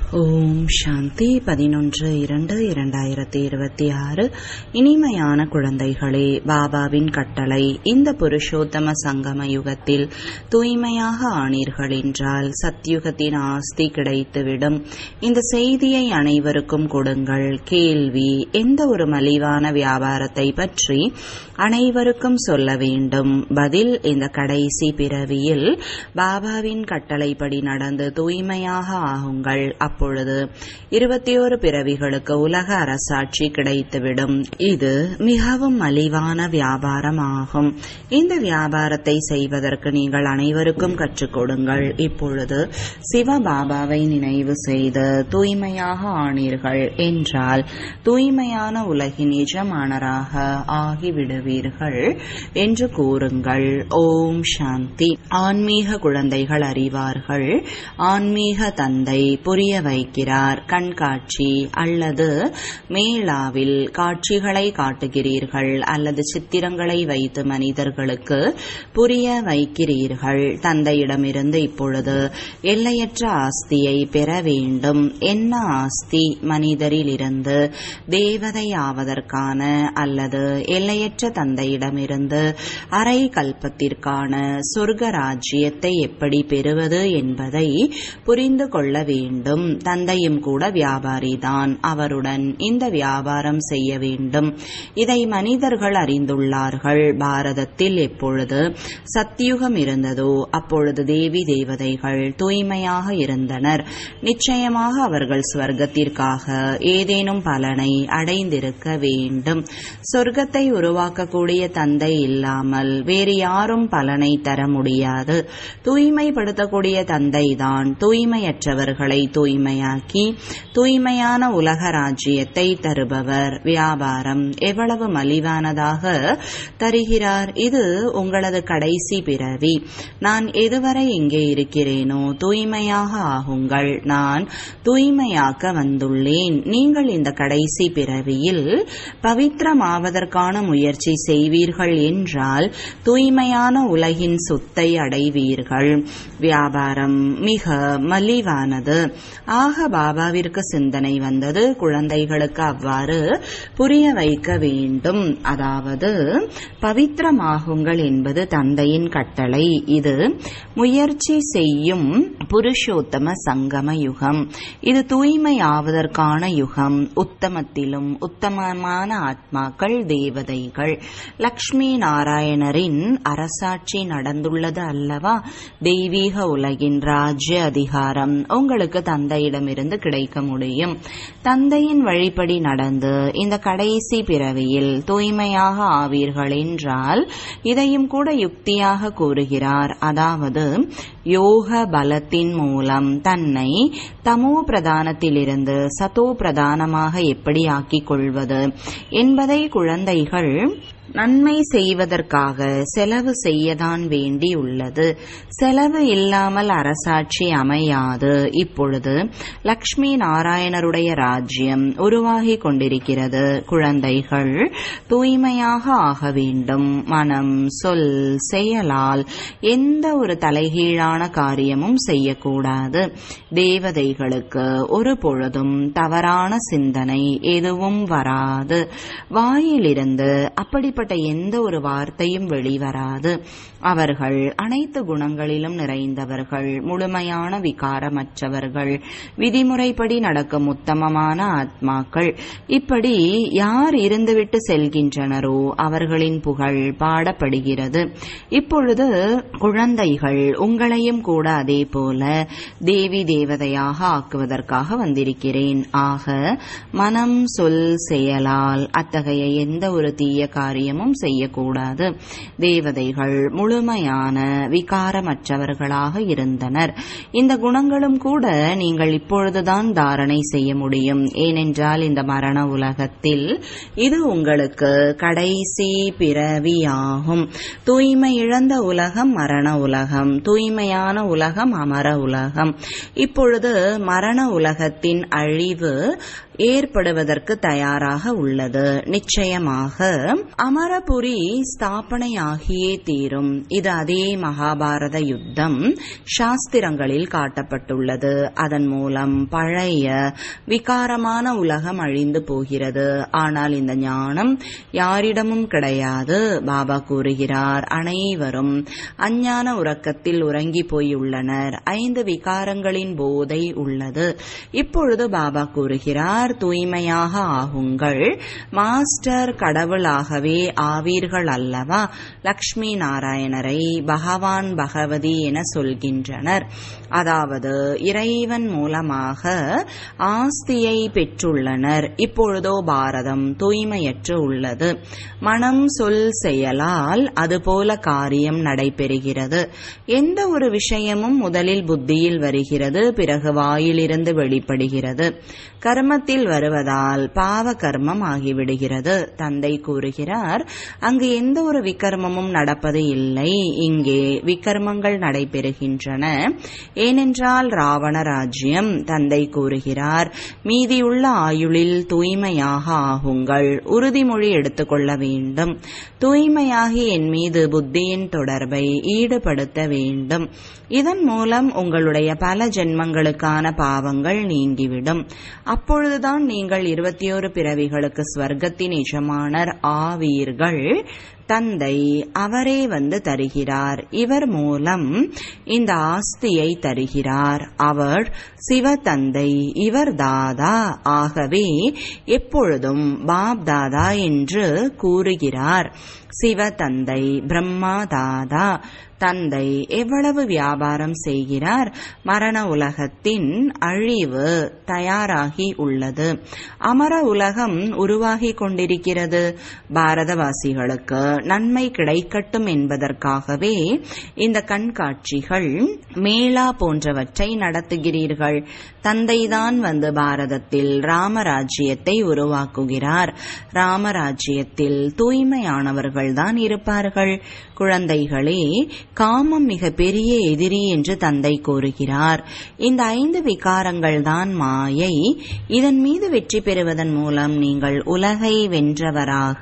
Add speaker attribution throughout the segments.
Speaker 1: ஓம் சாந்தி பதினொன்று இரண்டு இரண்டாயிரத்தி இருபத்தி ஆறு இனிமையான குழந்தைகளே பாபாவின் கட்டளை இந்த புருஷோத்தம சங்கம யுகத்தில் தூய்மையாக ஆனீர்கள் என்றால் சத்யுகத்தின் ஆஸ்தி கிடைத்துவிடும் இந்த செய்தியை அனைவருக்கும் கொடுங்கள் கேள்வி எந்த ஒரு மலிவான வியாபாரத்தை பற்றி அனைவருக்கும் சொல்ல வேண்டும் பதில் இந்த கடைசி பிறவியில் பாபாவின் கட்டளைப்படி நடந்து தூய்மையாக ஆகுங்கள் அப்பொழுது இருபத்தி ஒரு பிறவிகளுக்கு உலக அரசாட்சி கிடைத்துவிடும் இது மிகவும் மலிவான வியாபாரம் ஆகும் இந்த வியாபாரத்தை செய்வதற்கு நீங்கள் அனைவருக்கும் கற்றுக் கொடுங்கள் இப்பொழுது சிவபாபாவை நினைவு செய்து தூய்மையாக ஆனீர்கள் என்றால் தூய்மையான உலகின் எஜமானராக ஆகிவிடுவீர்கள் என்று கூறுங்கள் ஓம் சாந்தி ஆன்மீக குழந்தைகள் அறிவார்கள் ஆன்மீக தந்தை புரிய வைக்கிறார் கண்காட்சி அல்லது மேளாவில் காட்சிகளை காட்டுகிறீர்கள் அல்லது சித்திரங்களை வைத்து மனிதர்களுக்கு புரிய வைக்கிறீர்கள் தந்தையிடமிருந்து இப்பொழுது எல்லையற்ற ஆஸ்தியை பெற வேண்டும் என்ன ஆஸ்தி மனிதரிலிருந்து தேவதை ஆவதற்கான அல்லது எல்லையற்ற தந்தையிடமிருந்து அரை கல்பத்திற்கான சொர்க்க ராஜ்யத்தை எப்படி பெறுவது என்பதை புரிந்து கொள்ள வேண்டும் தந்தையும் கூட வியாபாரிதான் அவருடன் இந்த வியாபாரம் செய்ய வேண்டும் இதை மனிதர்கள் அறிந்துள்ளார்கள் பாரதத்தில் எப்பொழுது சத்தியுகம் இருந்ததோ அப்பொழுது தேவி தேவதைகள் தூய்மையாக இருந்தனர் நிச்சயமாக அவர்கள் ஸ்வர்க்கத்திற்காக ஏதேனும் பலனை அடைந்திருக்க வேண்டும் சொர்க்கத்தை உருவாக்கக்கூடிய தந்தை இல்லாமல் வேறு யாரும் பலனை தர முடியாது தூய்மைப்படுத்தக்கூடிய தந்தைதான் தூய்மையற்றவர்களை தூய்மையாக்கி தூய்மையான உலக ராஜ்யத்தை தருபவர் வியாபாரம் எவ்வளவு மலிவானதாக தருகிறார் இது உங்களது கடைசி பிறவி நான் எதுவரை இங்கே இருக்கிறேனோ தூய்மையாக ஆகுங்கள் நான் தூய்மையாக்க வந்துள்ளேன் நீங்கள் இந்த கடைசி பிறவியில் பவித்திரமாவதற்கான முயற்சி செய்வீர்கள் என்றால் தூய்மையான உலகின் சொத்தை அடைவீர்கள் வியாபாரம் மிக மலிவானது ஆக பாபாவிற்கு சிந்தனை வந்தது குழந்தைகளுக்கு அவ்வாறு புரிய வைக்க வேண்டும் அதாவது பவித்திரமாகுங்கள் என்பது தந்தையின் கட்டளை இது முயற்சி செய்யும் புருஷோத்தம சங்கம யுகம் இது தூய்மையாவதற்கான யுகம் உத்தமத்திலும் உத்தமமான ஆத்மாக்கள் தேவதைகள் லக்ஷ்மி நாராயணரின் அரசாட்சி நடந்துள்ளது அல்லவா தெய்வீக உலகின் ராஜ்ய அதிகாரம் உங்களுக்கு தந்தையிடமிருந்து கிடைக்க முடியும் தந்தையின் வழிப்படி நடந்து இந்த கடைசி பிறவியில் தூய்மையாக ஆவீர்கள் என்றால் இதையும் கூட யுக்தியாக கூறுகிறார் அதாவது யோக பலத்தின் மூலம் தன்னை தமோ பிரதானத்திலிருந்து சதோ பிரதானமாக எப்படி ஆக்கிக் கொள்வது என்பதை குழந்தைகள் நன்மை செய்வதற்காக செலவு செய்யதான் வேண்டி உள்ளது செலவு இல்லாமல் அரசாட்சி அமையாது இப்பொழுது லக்ஷ்மி நாராயணருடைய ராஜ்யம் உருவாகி கொண்டிருக்கிறது குழந்தைகள் தூய்மையாக ஆக வேண்டும் மனம் சொல் செயலால் எந்த ஒரு தலைகீழான காரியமும் செய்யக்கூடாது தேவதைகளுக்கு ஒரு பொழுதும் தவறான சிந்தனை எதுவும் வராது வாயிலிருந்து அப்படிப்பட்ட எந்த ஒரு வார்த்தையும் வெளிவராது அவர்கள் அனைத்து குணங்களிலும் நிறைந்தவர்கள் முழுமையான விகாரமற்றவர்கள் விதிமுறைப்படி நடக்கும் உத்தமமான ஆத்மாக்கள் இப்படி யார் இருந்துவிட்டு செல்கின்றனரோ அவர்களின் புகழ் பாடப்படுகிறது இப்பொழுது குழந்தைகள் உங்களையும் கூட அதே போல தேவி தேவதையாக ஆக்குவதற்காக வந்திருக்கிறேன் ஆக மனம் சொல் செயலால் அத்தகைய எந்த ஒரு தீய காரியமும் செய்யக்கூடாது தேவதைகள் முழுமையான விகாரமற்றவர்களாக இருந்தனர் இந்த குணங்களும் கூட நீங்கள் இப்பொழுதுதான் தாரணை செய்ய முடியும் ஏனென்றால் இந்த மரண உலகத்தில் இது உங்களுக்கு கடைசி பிறவியாகும் தூய்மை இழந்த உலகம் மரண உலகம் தூய்மையான உலகம் அமர உலகம் இப்பொழுது மரண உலகத்தின் அழிவு ஏற்படுவதற்கு தயாராக உள்ளது நிச்சயமாக அமர அமரபுரி ஸ்தாபனையாகியே தீரும் இது அதே மகாபாரத யுத்தம் சாஸ்திரங்களில் காட்டப்பட்டுள்ளது அதன் மூலம் பழைய விகாரமான உலகம் அழிந்து போகிறது ஆனால் இந்த ஞானம் யாரிடமும் கிடையாது பாபா கூறுகிறார் அனைவரும் அஞ்ஞான உறக்கத்தில் உறங்கி போயுள்ளனர் ஐந்து விகாரங்களின் போதை உள்ளது இப்பொழுது பாபா கூறுகிறார் தூய்மையாக ஆகுங்கள் மாஸ்டர் கடவுளாகவே ஆவீர்கள் அல்லவா லக்ஷ்மி நாராயணரை பகவான் பகவதி என சொல்கின்றனர் அதாவது இறைவன் மூலமாக ஆஸ்தியை பெற்றுள்ளனர் இப்பொழுதோ பாரதம் தூய்மையற்று உள்ளது மனம் சொல் செயலால் அதுபோல காரியம் நடைபெறுகிறது எந்த ஒரு விஷயமும் முதலில் புத்தியில் வருகிறது பிறகு வாயிலிருந்து வெளிப்படுகிறது கர்மத்தில் வருவதால் பாவ கர்மம் ஆகிவிடுகிறது தந்தை கூறுகிறார் அங்கு எந்த ஒரு விக்கர்மமும் நடப்பது இல்லை இங்கே விக்கர்மங்கள் நடைபெறுகின்றன ஏனென்றால் ராவண ராஜ்யம் தந்தை கூறுகிறார் மீதியுள்ள ஆயுளில் தூய்மையாக ஆகுங்கள் உறுதிமொழி எடுத்துக்கொள்ள வேண்டும் தூய்மையாகி என் மீது புத்தியின் தொடர்பை ஈடுபடுத்த வேண்டும் இதன் மூலம் உங்களுடைய பல ஜென்மங்களுக்கான பாவங்கள் நீங்கிவிடும் அப்பொழுதுதான் நீங்கள் இருபத்தி ஒரு பிறவிகளுக்கு ஸ்வர்க்கத்தின் எஜமானர் ஆவீர்கள் தந்தை அவரே வந்து தருகிறார் இவர் மூலம் இந்த ஆஸ்தியை தருகிறார் அவர் சிவ தந்தை இவர் தாதா ஆகவே எப்பொழுதும் பாப் தாதா என்று கூறுகிறார் சிவ தந்தை பிரம்மா தாதா தந்தை எவ்வளவு வியாபாரம் செய்கிறார் மரண உலகத்தின் அழிவு தயாராகி உள்ளது அமர உலகம் உருவாகி கொண்டிருக்கிறது பாரதவாசிகளுக்கு நன்மை கிடைக்கட்டும் என்பதற்காகவே இந்த கண்காட்சிகள் மேளா போன்றவற்றை நடத்துகிறீர்கள் தந்தைதான் வந்து பாரதத்தில் ராமராஜ்யத்தை உருவாக்குகிறார் ராமராஜ்யத்தில் தூய்மையானவர்கள்தான் இருப்பார்கள் குழந்தைகளே காமம் மிக பெரிய எதிரி என்று தந்தை கூறுகிறார் இந்த ஐந்து விகாரங்கள் தான் மாயை இதன் மீது வெற்றி பெறுவதன் மூலம் நீங்கள் உலகை வென்றவராக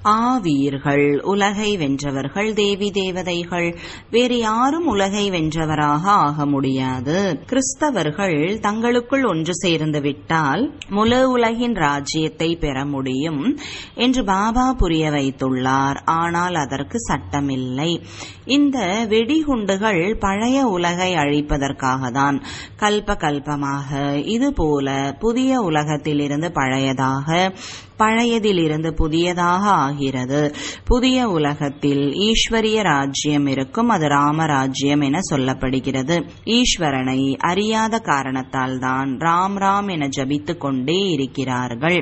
Speaker 1: ஆவீர்கள் உலகை வென்றவர்கள் தேவி தேவதைகள் வேறு யாரும் உலகை வென்றவராக ஆக முடியாது கிறிஸ்தவர்கள் தங்களுக்குள் ஒன்று சேர்ந்து விட்டால் முழு உலகின் ராஜ்யத்தை பெற முடியும் என்று பாபா புரிய வைத்துள்ளார் ஆனால் அதற்கு சட்டமில்லை இந்த வெடிகுண்டுகள் பழைய உலகை அழிப்பதற்காக தான் கல்ப கல்பமாக இதுபோல புதிய உலகத்திலிருந்து பழையதாக பழையதிலிருந்து புதியதாக ஆகிறது புதிய உலகத்தில் ஈஸ்வரிய ராஜ்யம் இருக்கும் அது ராமராஜ்யம் என சொல்லப்படுகிறது ஈஸ்வரனை அறியாத காரணத்தால் தான் ராம் ராம் என ஜபித்துக் கொண்டே இருக்கிறார்கள்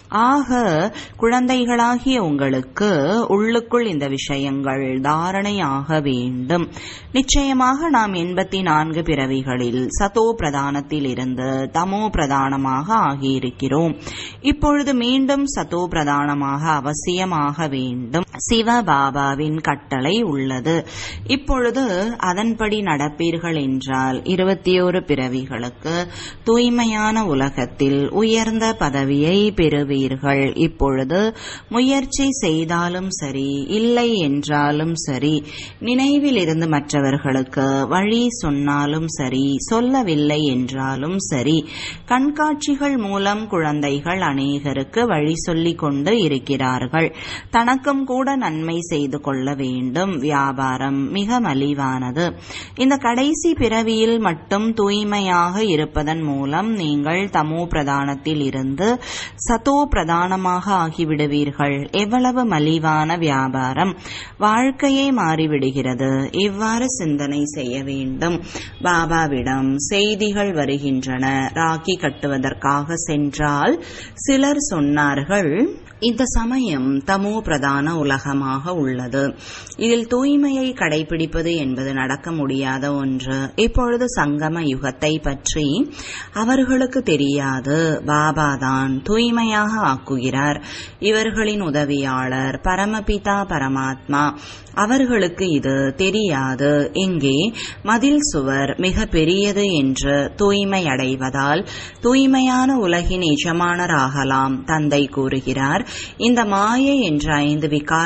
Speaker 1: ஆக குழந்தைகளாகிய உங்களுக்கு உள்ளுக்குள் இந்த விஷயங்கள் தாரணையாக வேண்டும் நிச்சயமாக நாம் எண்பத்தி நான்கு பிறவிகளில் சதோ பிரதானத்தில் இருந்து தமோ பிரதானமாக ஆகியிருக்கிறோம் இப்பொழுது மீண்டும் சதோ பிரதானமாக அவசியமாக வேண்டும் சிவபாபாவின் கட்டளை உள்ளது இப்பொழுது அதன்படி நடப்பீர்கள் என்றால் இருபத்தி ஒரு பிறவிகளுக்கு தூய்மையான உலகத்தில் உயர்ந்த பதவியை பெறுவீர்கள் இப்பொழுது முயற்சி செய்தாலும் சரி இல்லை என்றாலும் சரி நினைவில் இருந்து மற்றவர்களுக்கு வழி சொன்னாலும் சரி சொல்லவில்லை என்றாலும் சரி கண்காட்சிகள் மூலம் குழந்தைகள் அநேகருக்கு வழி சொல்லிக் கொண்டு இருக்கிறார்கள் தனக்கும் கூட நன்மை செய்து கொள்ள வேண்டும் வியாபாரம் மிக மலிவானது இந்த கடைசி பிறவியில் மட்டும் தூய்மையாக இருப்பதன் மூலம் நீங்கள் தமோ பிரதானத்தில் இருந்து சதோ பிரதானமாக ஆகிவிடுவீர்கள் எவ்வளவு மலிவான வியாபாரம் வாழ்க்கையே மாறிவிடுகிறது இவ்வாறு சிந்தனை செய்ய வேண்டும் பாபாவிடம் செய்திகள் வருகின்றன ராக்கி கட்டுவதற்காக சென்றால் சிலர் சொன்னார்கள் இந்த சமயம் தமோ பிரதான உலகமாக உள்ளது இதில் தூய்மையை கடைபிடிப்பது என்பது நடக்க முடியாத ஒன்று இப்பொழுது சங்கம யுகத்தை பற்றி அவர்களுக்கு தெரியாது பாபாதான் தூய்மையாக ஆக்குகிறார் இவர்களின் உதவியாளர் பரமபிதா பரமாத்மா அவர்களுக்கு இது தெரியாது இங்கே மதில் சுவர் மிக பெரியது என்று தூய்மை அடைவதால் தூய்மையான உலகின் எஜமானராகலாம் தந்தை கூறுகிறார் இந்த மாயை என்ற ஐந்து விகார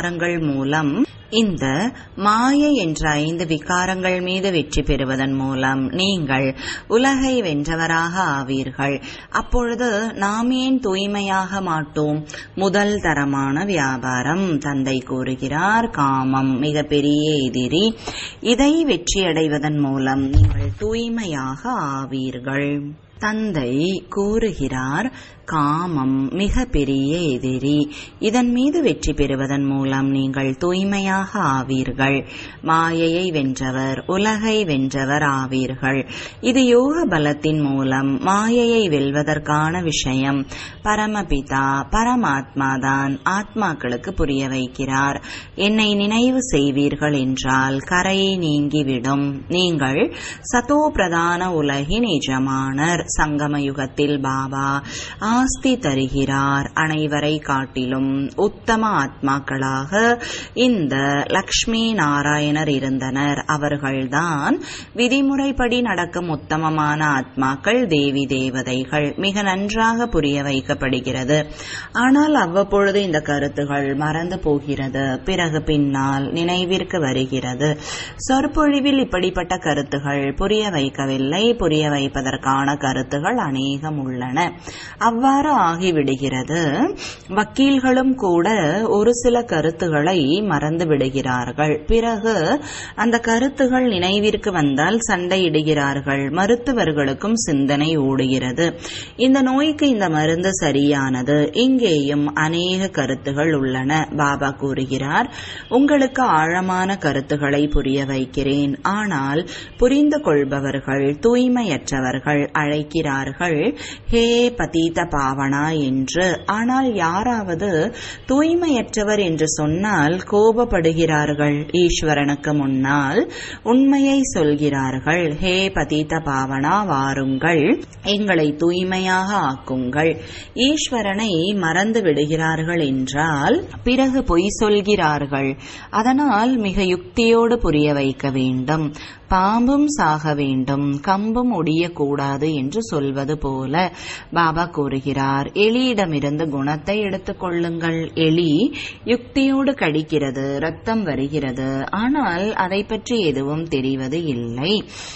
Speaker 1: விகாரங்கள் மூலம் இந்த மாயை என்ற ஐந்து விகாரங்கள் மீது வெற்றி பெறுவதன் மூலம் நீங்கள் உலகை வென்றவராக ஆவீர்கள் அப்பொழுது நாம் ஏன் தூய்மையாக மாட்டோம் முதல் தரமான வியாபாரம் தந்தை கூறுகிறார் காமம் மிக பெரிய எதிரி இதை வெற்றியடைவதன் மூலம் நீங்கள் தூய்மையாக ஆவீர்கள் தந்தை கூறுகிறார் காமம் மிக பெரிய எதிரி இதன் மீது வெற்றி பெறுவதன் மூலம் நீங்கள் தூய்மையாக ஆவீர்கள் மாயையை வென்றவர் உலகை வென்றவர் ஆவீர்கள் இது யோக பலத்தின் மூலம் மாயையை வெல்வதற்கான விஷயம் பரமபிதா பரமாத்மாதான் ஆத்மாக்களுக்கு புரிய வைக்கிறார் என்னை நினைவு செய்வீர்கள் என்றால் கரை நீங்கிவிடும் நீங்கள் சதோ பிரதான உலகின் எஜமானர் சங்கம யுகத்தில் பாபா ஆஸ்தி தருகிறார் அனைவரை காட்டிலும் உத்தம ஆத்மாக்களாக இந்த லக்ஷ்மி நாராயணர் இருந்தனர் அவர்கள்தான் விதிமுறைப்படி நடக்கும் உத்தமமான ஆத்மாக்கள் தேவி தேவதைகள் மிக நன்றாக புரிய வைக்கப்படுகிறது ஆனால் அவ்வப்பொழுது இந்த கருத்துகள் மறந்து போகிறது பிறகு பின்னால் நினைவிற்கு வருகிறது சொற்பொழிவில் இப்படிப்பட்ட கருத்துகள் புரிய வைக்கவில்லை புரிய வைப்பதற்கான கருத்துகள் அநேகம் உள்ளன அவ்வாறு ஆகிவிடுகிறது வக்கீல்களும் கூட ஒரு சில கருத்துகளை மறந்து விடுகிறார்கள் பிறகு அந்த கருத்துகள் நினைவிற்கு வந்தால் சண்டையிடுகிறார்கள் மருத்துவர்களுக்கும் சிந்தனை ஓடுகிறது இந்த நோய்க்கு இந்த மருந்து சரியானது இங்கேயும் அநேக கருத்துகள் உள்ளன பாபா கூறுகிறார் உங்களுக்கு ஆழமான கருத்துக்களை புரிய வைக்கிறேன் ஆனால் புரிந்து கொள்பவர்கள் தூய்மையற்றவர்கள் அழைக்கிறார்கள் ஹே பதீத பாவனா என்று ஆனால் யாராவது தூய்மையற்றவர் என்று சொன்னால் கோபப்படுகிறார்கள் ஈஸ்வரனுக்கு முன்னால் உண்மையை சொல்கிறார்கள் ஹே பதீத பாவனா வாருங்கள் எங்களை தூய்மையாக ஆக்குங்கள் ஈஸ்வரனை மறந்து விடுகிறார்கள் என்றால் பிறகு பொய் சொல்கிறார்கள் அதனால் மிக யுக்தியோடு புரிய வைக்க வேண்டும் பாம்பும் சாக வேண்டும் கம்பும் ஒடியக்கூடாது என்று சொல்வது போல பாபா கூறுகிறார் எலியிடமிருந்து குணத்தை எடுத்துக் கொள்ளுங்கள் எலி யுக்தியோடு கடிக்கிறது ரத்தம் வருகிறது ஆனால் அதை பற்றி எதுவும் தெரிவது இல்லை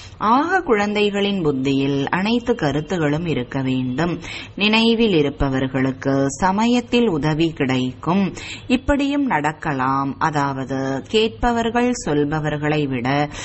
Speaker 1: ஆக குழந்தைகளின் புத்தியில் அனைத்து கருத்துகளும் இருக்க வேண்டும் நினைவில் இருப்பவர்களுக்கு சமயத்தில் உதவி கிடைக்கும் இப்படியும் நடக்கலாம் அதாவது கேட்பவர்கள் சொல்பவர்களை விட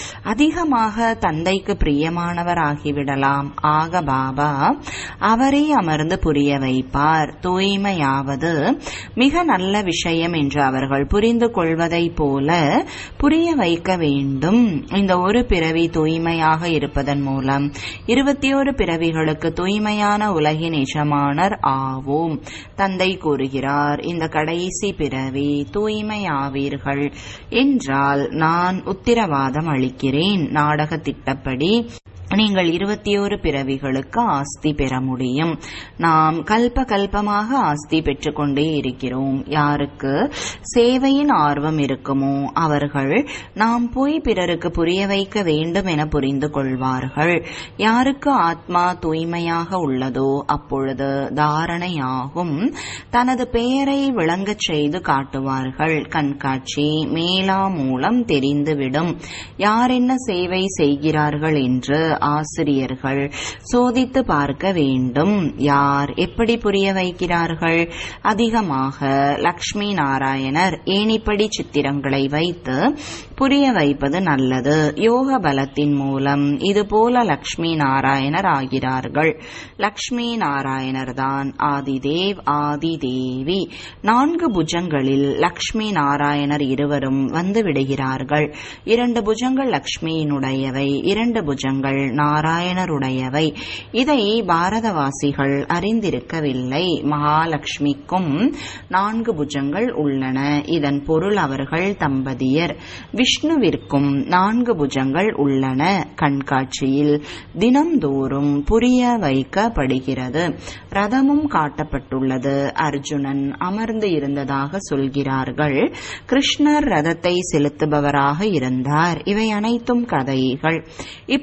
Speaker 1: அதிகமாக தந்தைக்கு பிரியமானவராகிவிடலாம் ஆக பாபா அவரே அமர்ந்து புரிய வைப்பார் தூய்மையாவது மிக நல்ல விஷயம் என்று அவர்கள் புரிந்து கொள்வதைப் போல புரிய வைக்க வேண்டும் இந்த ஒரு பிறவி தூய்மையாக இருப்பதன் மூலம் இருபத்தி ஒரு பிறவிகளுக்கு தூய்மையான உலகின் எஜமானர் ஆவோம் தந்தை கூறுகிறார் இந்த கடைசி பிறவி தூய்மையாவீர்கள் என்றால் நான் உத்திரவாதம் அளிக்கிறேன் நாடக திட்டப்படி நீங்கள் இருபத்தி ஒரு பிறவிகளுக்கு ஆஸ்தி பெற முடியும் நாம் கல்ப கல்பமாக ஆஸ்தி பெற்றுக்கொண்டே இருக்கிறோம் யாருக்கு சேவையின் ஆர்வம் இருக்குமோ அவர்கள் நாம் போய் பிறருக்கு புரிய வைக்க வேண்டும் என புரிந்து கொள்வார்கள் யாருக்கு ஆத்மா தூய்மையாக உள்ளதோ அப்பொழுது தாரணையாகும் தனது பெயரை விளங்கச் செய்து காட்டுவார்கள் கண்காட்சி மேலா மூலம் தெரிந்துவிடும் யார் என்ன சேவை செய்கிறார்கள் என்று ஆசிரியர்கள் சோதித்து பார்க்க வேண்டும் யார் எப்படி புரிய வைக்கிறார்கள் அதிகமாக லக்ஷ்மி நாராயணர் ஏணிப்படி சித்திரங்களை வைத்து புரிய வைப்பது நல்லது யோக பலத்தின் மூலம் இதுபோல லக்ஷ்மி நாராயணர் ஆகிறார்கள் லக்ஷ்மி நாராயணர் தான் ஆதிதேவ் ஆதிதேவி நான்கு புஜங்களில் லக்ஷ்மி நாராயணர் இருவரும் வந்து விடுகிறார்கள் இரண்டு புஜங்கள் லக்ஷ்மியினுடையவை இரண்டு புஜங்கள் நாராயணருடையவை இதை பாரதவாசிகள் அறிந்திருக்கவில்லை மகாலட்சுமிக்கும் நான்கு புஜங்கள் உள்ளன இதன் பொருள் அவர்கள் தம்பதியர் விஷ்ணுவிற்கும் நான்கு புஜங்கள் உள்ளன கண்காட்சியில் தினம்தோறும் புரிய வைக்கப்படுகிறது ரதமும் காட்டப்பட்டுள்ளது அர்ஜுனன் அமர்ந்து இருந்ததாக சொல்கிறார்கள் கிருஷ்ணர் ரதத்தை செலுத்துபவராக இருந்தார் இவை அனைத்தும் கதைகள் இப்பொழுது இவை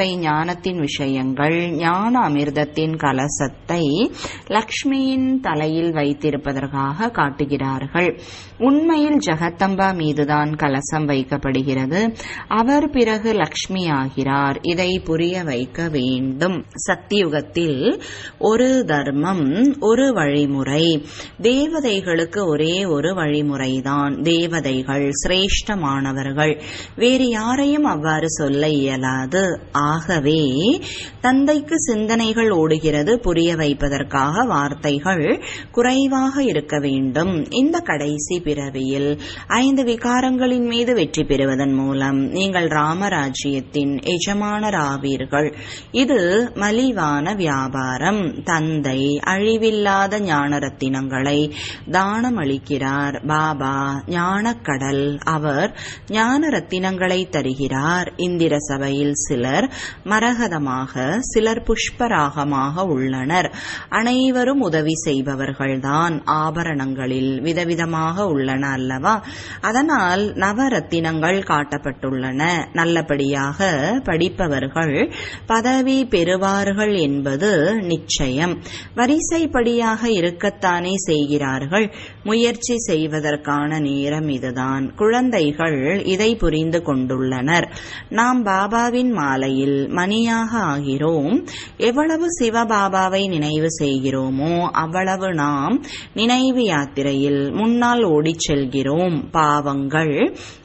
Speaker 1: இவை ஞானத்தின் விஷயங்கள் ஞான அமிர்தத்தின் கலசத்தை லக்ஷ்மியின் தலையில் வைத்திருப்பதற்காக காட்டுகிறார்கள் உண்மையில் ஜெகத்தம்பா மீதுதான் கலசம் வைக்கப்படுகிறது அவர் பிறகு லக்ஷ்மி ஆகிறார் இதை புரிய வைக்க வேண்டும் சத்தியுகத்தில் ஒரு தர்மம் ஒரு வழிமுறை தேவதைகளுக்கு ஒரே ஒரு வழிமுறைதான் தேவதைகள் சிரேஷ்டமானவர்கள் வேறு யாரையும் அவ்வாறு சொல்ல இயலாது ஆகவே தந்தைக்கு சிந்தனைகள் ஓடுகிறது புரிய வைப்பதற்காக வார்த்தைகள் குறைவாக இருக்க வேண்டும் இந்த கடைசி பிறவியில் ஐந்து விகாரங்களின் மீது வெற்றி பெறுவதன் மூலம் நீங்கள் ராமராஜ்யத்தின் எஜமானராவீர்கள் இது மலிவான வியாபாரம் தந்தை அழிவில்லாத ஞான ரத்தினங்களை தானம் அளிக்கிறார் பாபா ஞானக்கடல் அவர் ஞான ரத்தினங்களை தருகிறார் இந்திர சபையில் சிலர் மரகதமாக சிலர் புஷ்பராகமாக உள்ளனர் அனைவரும் உதவி செய்பவர்கள்தான் ஆபரணங்களில் விதவிதமாக உள்ளன அல்லவா அதனால் நவரத்தினங்கள் காட்டப்பட்டுள்ளன நல்லபடியாக படிப்பவர்கள் பதவி பெறுவார்கள் என்பது நிச்சயம் வரிசைப்படியாக இருக்கத்தானே செய்கிறார்கள் முயற்சி செய்வதற்கான நேரம் இதுதான் குழந்தைகள் இதை புரிந்து கொண்டுள்ளனர் நாம் பாபாவின் மாலையில் மணியாக ஆகிறோம் எவ்வளவு சிவபாபாவை நினைவு செய்கிறோமோ அவ்வளவு நாம் நினைவு யாத்திரையில் முன்னால் ஓடிச் செல்கிறோம் பாவங்கள்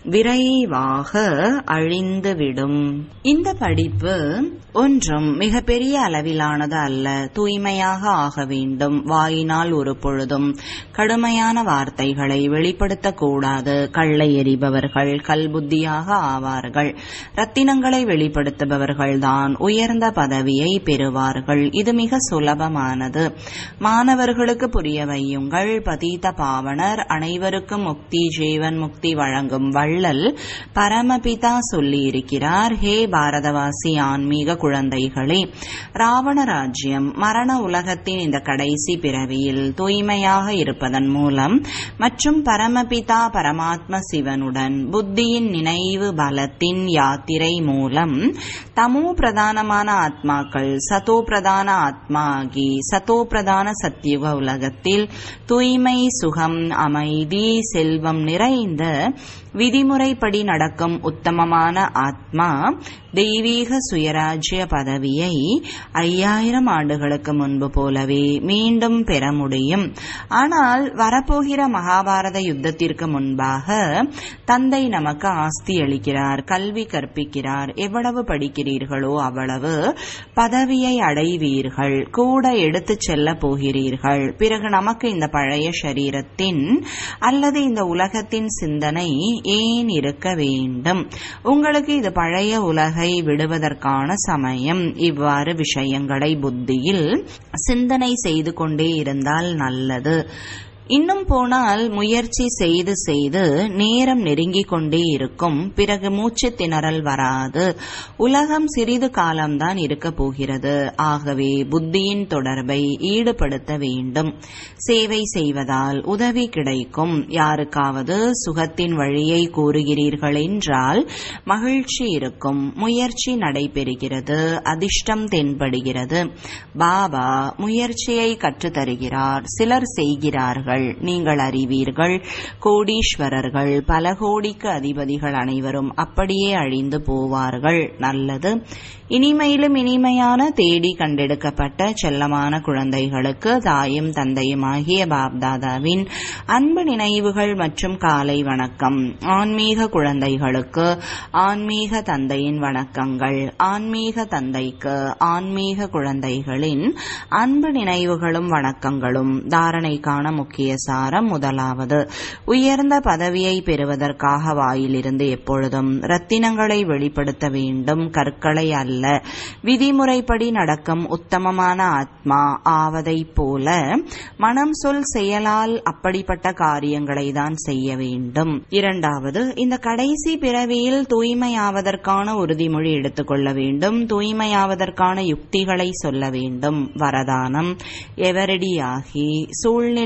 Speaker 1: விரைவாக அழிந்துவிடும் இந்த படிப்பு ஒன்றும் மிகப்பெரிய அளவிலானது அல்ல தூய்மையாக ஆக வேண்டும் வாயினால் ஒரு பொழுதும் கடுமையான வார்த்தைகளை வெளிப்படுத்தக்கூடாது கள்ளை எறிபவர்கள் கல்புத்தியாக ஆவார்கள் ரத்தினங்களை வெளிப்படுத்துபவர்கள்தான் உயர்ந்த பதவியை பெறுவார்கள் இது மிக சுலபமானது மாணவர்களுக்கு புரிய வையுங்கள் பதீத பாவனர் அனைவருக்கும் முக்தி ஜீவன் முக்தி வழங்கும் வள்ளல் பரமபிதா சொல்லியிருக்கிறார் ஹே பாரதவாசி ஆன்மீக குழந்தைகளே ராவண ராஜ்யம் மரண உலகத்தின் இந்த கடைசி பிறவியில் தூய்மையாக இருப்பதன் மூலம் மற்றும் பரமபிதா பரமாத்ம சிவனுடன் புத்தியின் நினைவு பலத்தின் யாத்திரை மூலம் தமோ பிரதானமான ஆத்மாக்கள் சதோ பிரதான ஆத்மா ஆகி சதோ பிரதான சத்தியுக உலகத்தில் தூய்மை சுகம் அமைதி செல்வம் நிறைந்த விதிமுறைப்படி நடக்கும் உத்தமமான ஆத்மா தெய்வீக சுயராஜ்ய பதவியை ஐயாயிரம் ஆண்டுகளுக்கு முன்பு போலவே மீண்டும் பெற முடியும் ஆனால் வரப்போகிற மகாபாரத யுத்தத்திற்கு முன்பாக தந்தை நமக்கு ஆஸ்தி அளிக்கிறார் கல்வி கற்பிக்கிறார் எவ்வளவு படிக்கிறீர்களோ அவ்வளவு பதவியை அடைவீர்கள் கூட எடுத்துச் செல்ல போகிறீர்கள் பிறகு நமக்கு இந்த பழைய சரீரத்தின் அல்லது இந்த உலகத்தின் சிந்தனை ஏன் இருக்க வேண்டும் உங்களுக்கு இது பழைய உலகை விடுவதற்கான சமயம் இவ்வாறு விஷயங்களை புத்தியில் சிந்தனை செய்து கொண்டே இருந்தால் நல்லது இன்னும் போனால் முயற்சி செய்து செய்து நேரம் நெருங்கிக் கொண்டே இருக்கும் பிறகு மூச்சு திணறல் வராது உலகம் சிறிது காலம்தான் இருக்க போகிறது ஆகவே புத்தியின் தொடர்பை ஈடுபடுத்த வேண்டும் சேவை செய்வதால் உதவி கிடைக்கும் யாருக்காவது சுகத்தின் வழியை கூறுகிறீர்கள் என்றால் மகிழ்ச்சி இருக்கும் முயற்சி நடைபெறுகிறது அதிர்ஷ்டம் தென்படுகிறது பாபா முயற்சியை கற்றுத்தருகிறார் சிலர் செய்கிறார்கள் நீங்கள் அறிவீர்கள் கோடீஸ்வரர்கள் பல கோடிக்கு அதிபதிகள் அனைவரும் அப்படியே அழிந்து போவார்கள் நல்லது இனிமையிலும் இனிமையான தேடி கண்டெடுக்கப்பட்ட செல்லமான குழந்தைகளுக்கு தாயும் தந்தையுமாகிய பாப்தாதாவின் அன்பு நினைவுகள் மற்றும் காலை வணக்கம் ஆன்மீக குழந்தைகளுக்கு ஆன்மீக தந்தையின் வணக்கங்கள் ஆன்மீக தந்தைக்கு ஆன்மீக குழந்தைகளின் அன்பு நினைவுகளும் வணக்கங்களும் தாரணைக்கான முக்கிய சாரம் முதலாவது உயர்ந்த பதவியை பெறுவதற்காக வாயிலிருந்து எப்பொழுதும் ரத்தினங்களை வெளிப்படுத்த வேண்டும் கற்களை அல்ல விதிமுறைப்படி நடக்கும் உத்தமமான ஆத்மா ஆவதைப் போல மனம் சொல் செயலால் அப்படிப்பட்ட காரியங்களை தான் செய்ய வேண்டும் இரண்டாவது இந்த கடைசி பிறவியில் தூய்மையாவதற்கான உறுதிமொழி எடுத்துக்கொள்ள வேண்டும் தூய்மையாவதற்கான யுக்திகளை சொல்ல வேண்டும் வரதானம் எவரடியாகி சூழ்நிலை என்ற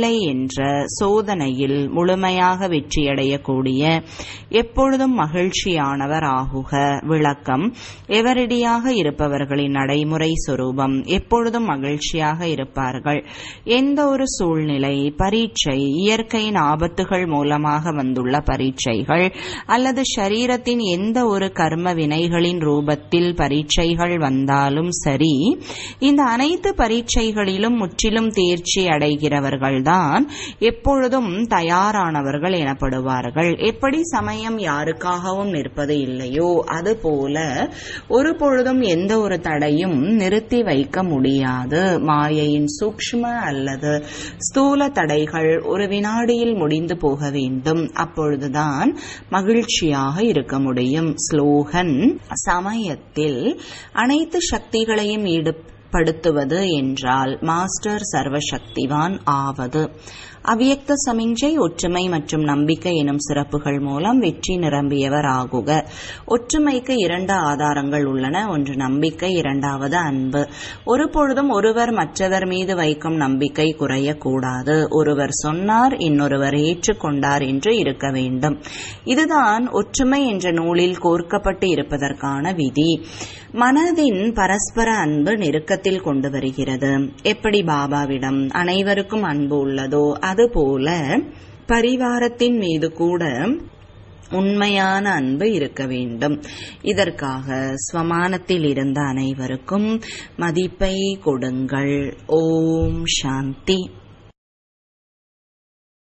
Speaker 1: என்ற சோதனையில் முழுமையாக வெற்றியடையக்கூடிய எப்பொழுதும் மகிழ்ச்சியானவர் ஆகுக விளக்கம் எவரிடியாக இருப்பவர்களின் நடைமுறை சொரூபம் எப்பொழுதும் மகிழ்ச்சியாக இருப்பார்கள் எந்த ஒரு சூழ்நிலை பரீட்சை இயற்கையின் ஆபத்துகள் மூலமாக வந்துள்ள பரீட்சைகள் அல்லது சரீரத்தின் எந்த ஒரு கர்ம வினைகளின் ரூபத்தில் பரீட்சைகள் வந்தாலும் சரி இந்த அனைத்து பரீட்சைகளிலும் முற்றிலும் தேர்ச்சி அடைகிறவர்கள்தான் எப்பொழுதும் தயாரானவர்கள் எனப்படுவார்கள் எப்படி சமயம் யாருக்காகவும் நிற்பது இல்லையோ அதுபோல ஒரு பொழுதும் எந்த ஒரு தடையும் நிறுத்தி வைக்க முடியாது மாயையின் சூக்ஷ்ம அல்லது ஸ்தூல தடைகள் ஒரு வினாடியில் முடிந்து போக வேண்டும் அப்பொழுதுதான் மகிழ்ச்சியாக இருக்க முடியும் ஸ்லோகன் சமயத்தில் அனைத்து சக்திகளையும் ஈடுபடுத்துவது என்றால் மாஸ்டர் சர்வசக்திவான் ஆவது அவ்வியக்த சமிஞ்சை ஒற்றுமை மற்றும் நம்பிக்கை எனும் சிறப்புகள் மூலம் வெற்றி நிரம்பியவர் ஆகுக ஒற்றுமைக்கு இரண்டு ஆதாரங்கள் உள்ளன ஒன்று நம்பிக்கை இரண்டாவது அன்பு ஒரு பொழுதும் ஒருவர் மற்றவர் மீது வைக்கும் நம்பிக்கை குறையக்கூடாது ஒருவர் சொன்னார் இன்னொருவர் ஏற்றுக்கொண்டார் என்று இருக்க வேண்டும் இதுதான் ஒற்றுமை என்ற நூலில் கோர்க்கப்பட்டு இருப்பதற்கான விதி மனதின் பரஸ்பர அன்பு நெருக்கத்தில் கொண்டு வருகிறது எப்படி பாபாவிடம் அனைவருக்கும் அன்பு உள்ளதோ அதுபோல பரிவாரத்தின் மீது கூட உண்மையான அன்பு இருக்க வேண்டும் இதற்காக ஸ்வமானத்தில் இருந்த அனைவருக்கும் மதிப்பை கொடுங்கள் ஓம் சாந்தி